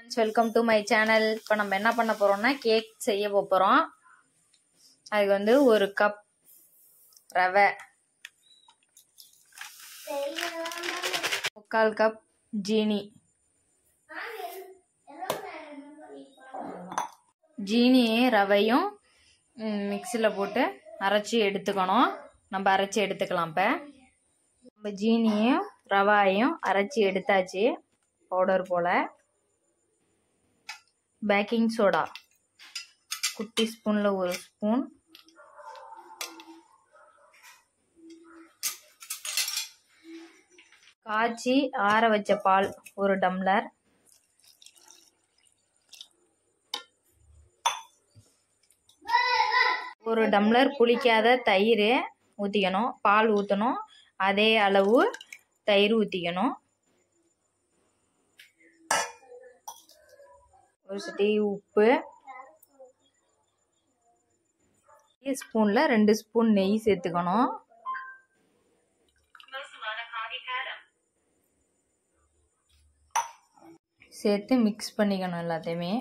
welcome to my channel இப்போ நம்ம என்ன பண்ண போறோம்னா கேக் செய்ய போகிறோம் அதுக்கு வந்து ஒரு கப் ரவை முக்கால் கப் ஜீனி ஜீனியும் ரவையும் மிக்சியில் போட்டு அரைச்சி எடுத்துக்கணும் நம்ம அரைச்சி எடுத்துக்கலாம் இப்போ நம்ம ஜீனியும் ரவாயும் அரைச்சி எடுத்தாச்சு பவுடர் போல் பேக்கிங் சோடா குட்டி ஸ்பூனில் ஒரு ஸ்பூன் காய்ச்சி ஆற வச்ச பால் ஒரு டம்ளர் ஒரு டம்ளர் புளிக்காத தயிர் ஊற்றிக்கணும் பால் ஊற்றணும் அதே அளவு தயிர் ஊற்றிக்கணும் ஒரு சட்டி உப்பு ஸ்பூனில் ரெண்டு ஸ்பூன் நெய் சேர்த்துக்கணும் சேர்த்து மிக்ஸ் பண்ணிக்கணும் எல்லாத்தையுமே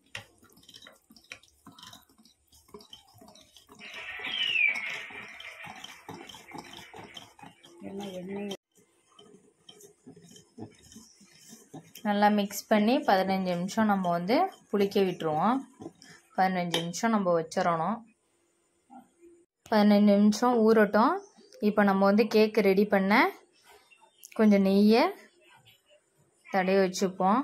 நல்லா மிக்ஸ் பண்ணி பதினஞ்சு நிமிஷம் நம்ம வந்து புளிக்க விட்டுருவோம் பதினஞ்சு நிமிஷம் நம்ம வச்சிடணும் பதினஞ்சு நிமிஷம் ஊறட்டும் இப்போ நம்ம வந்து கேக்கு ரெடி பண்ண கொஞ்சம் நெய்யை தடவி வச்சுப்போம்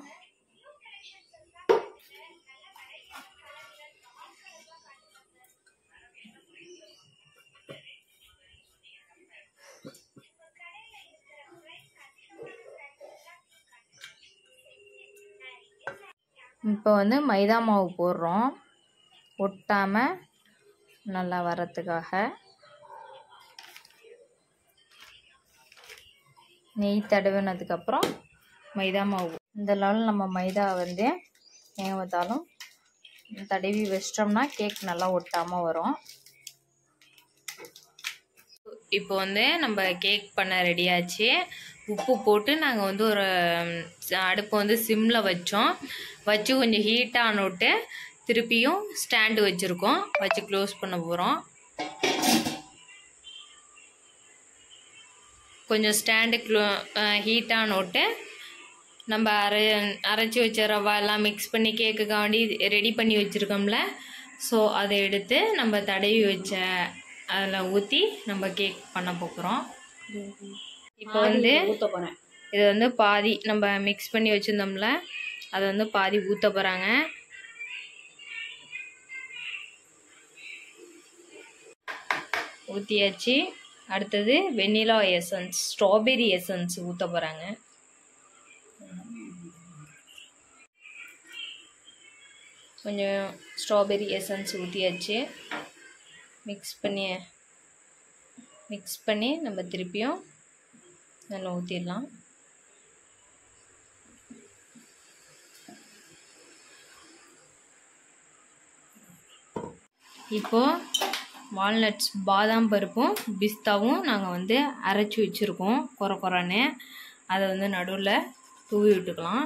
இப்போ வந்து மைதா மாவு போடுறோம் ஒட்டாமல் நல்லா வரத்துக்காக நெய் தடவினதுக்கப்புறம் மைதா மாவு இந்த லெவலில் நம்ம மைதா வந்து எங்கே பார்த்தாலும் தடவி வச்சிட்டோம்னா கேக் நல்லா ஒட்டாமல் வரும் இப்போ வந்து நம்ம கேக் பண்ண ரெடியாச்சு உப்பு போட்டு நாங்கள் வந்து ஒரு அடுப்பு வந்து சிம்மில் வச்சோம் வச்சு கொஞ்சம் ஹீட் ஆனோட்டு திருப்பியும் ஸ்டாண்டு வச்சுருக்கோம் வச்சு க்ளோஸ் பண்ண போகிறோம் கொஞ்சம் ஸ்டாண்டு க்ளோ ஹீட் ஆனோட்டு நம்ம அரை அரைச்சி வச்ச ரவா எல்லாம் மிக்ஸ் பண்ணி கேக்குக்காண்டி ரெடி பண்ணி வச்சுருக்கோம்ல ஸோ அதை எடுத்து நம்ம தடவி வச்ச அதில் ஊற்றி நம்ம கேக் பண்ண போகிறோம் இப்போ வந்து இது வந்து பாதி நம்ம மிக்ஸ் பண்ணி வச்சுருந்தோம்ல அதை வந்து பாதி ஊற்ற போகிறாங்க ஊற்றியாச்சு அடுத்தது வெண்ணிலா எசன்ஸ் ஸ்ட்ராபெரி எசன்ஸ் ஊற்ற போகிறாங்க கொஞ்சம் ஸ்ட்ராபெரி எசன்ஸ் ஊற்றியாச்சு மிக்ஸ் பண்ணி மிக்ஸ் பண்ணி நம்ம திருப்பியும் நல்லா ஊற்றிடலாம் இப்போது வால்நட்ஸ் பாதாம் பருப்பும் பிஸ்தாவும் நாங்கள் வந்து அரைச்சி வச்சுருக்கோம் குறை குறைன்னு அதை வந்து நடுவில் தூவி விட்டுக்கலாம்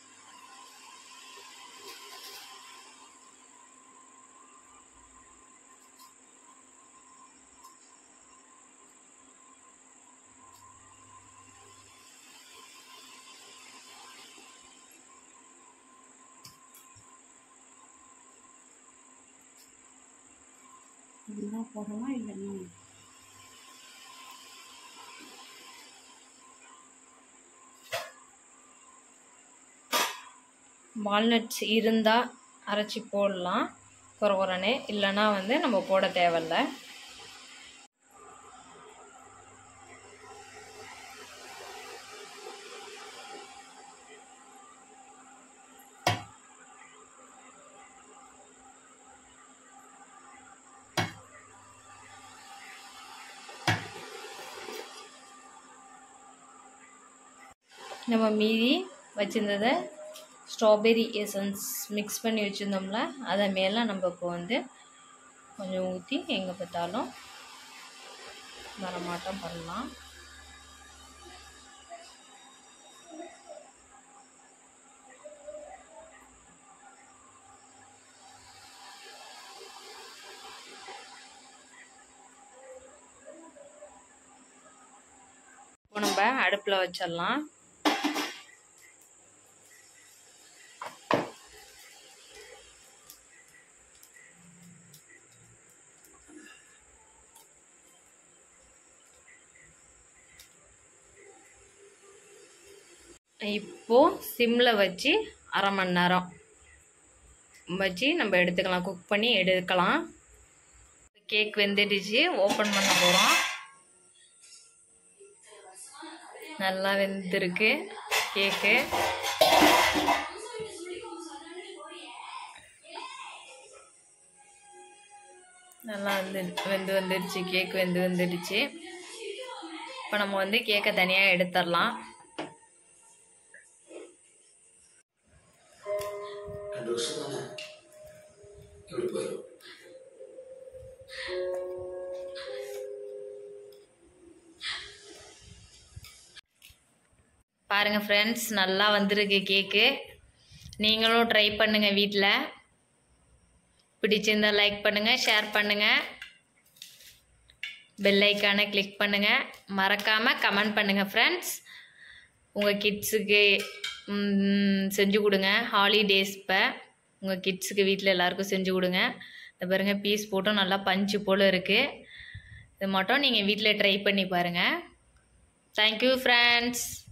இதுதான் போடணுமா இல்லைன்னா வால்நட்ஸ் இருந்தால் அரைச்சி போடலாம் குறை குறைன்னு இல்லைன்னா வந்து நம்ம போட தேவையில்ல நம்ம மீதி வச்சுருந்ததை ஸ்ட்ராபெரி எசன்ஸ் மிக்ஸ் பண்ணி வச்சுருந்தோம்ல அதை மேலே நம்ம இப்போ வந்து கொஞ்சம் ஊற்றி எங்கே பார்த்தாலும் வரமாட்டம் பண்ணலாம் நம்ம அடுப்பில் வச்சிடலாம் இப்போ சிம்மில் வச்சு அரை மணி நேரம் வச்சு நம்ம எடுத்துக்கலாம் குக் பண்ணி எடுக்கலாம் கேக் வெந்துடுச்சு ஓப்பன் பண்ண போகிறோம் நல்லா வெந்திருக்கு கேக்கு நல்லா வந்து வெந்து வந்துடுச்சு கேக் வெந்து வந்துடுச்சு இப்போ நம்ம வந்து கேக்கை தனியாக எடுத்துடலாம் ரெண்டு வருஷம் தானே எப்படி போயிடும் பாருங்கள் ஃப்ரெண்ட்ஸ் நல்லா வந்திருக்கு கேக்கு நீங்களும் ட்ரை பண்ணுங்கள் வீட்டில் பிடிச்சிருந்தா லைக் பண்ணுங்கள் ஷேர் பண்ணுங்கள் பெல் ஐக்கானை கிளிக் பண்ணுங்கள் மறக்காமல் கமெண்ட் பண்ணுங்கள் ஃப்ரெண்ட்ஸ் உங்கள் கிட்ஸுக்கு செஞ்சு கொடுங்க ஹாலிடேஸ் இப்போ உங்கள் கிட்ஸுக்கு வீட்டில் எல்லாருக்கும் செஞ்சு கொடுங்க இந்த பாருங்க பீஸ் போட்டும் நல்லா பஞ்சு போல் இருக்குது இது மட்டும் நீங்கள் வீட்டில் ட்ரை பண்ணி பாருங்கள் தேங்க்யூ ஃப்ரெண்ட்ஸ்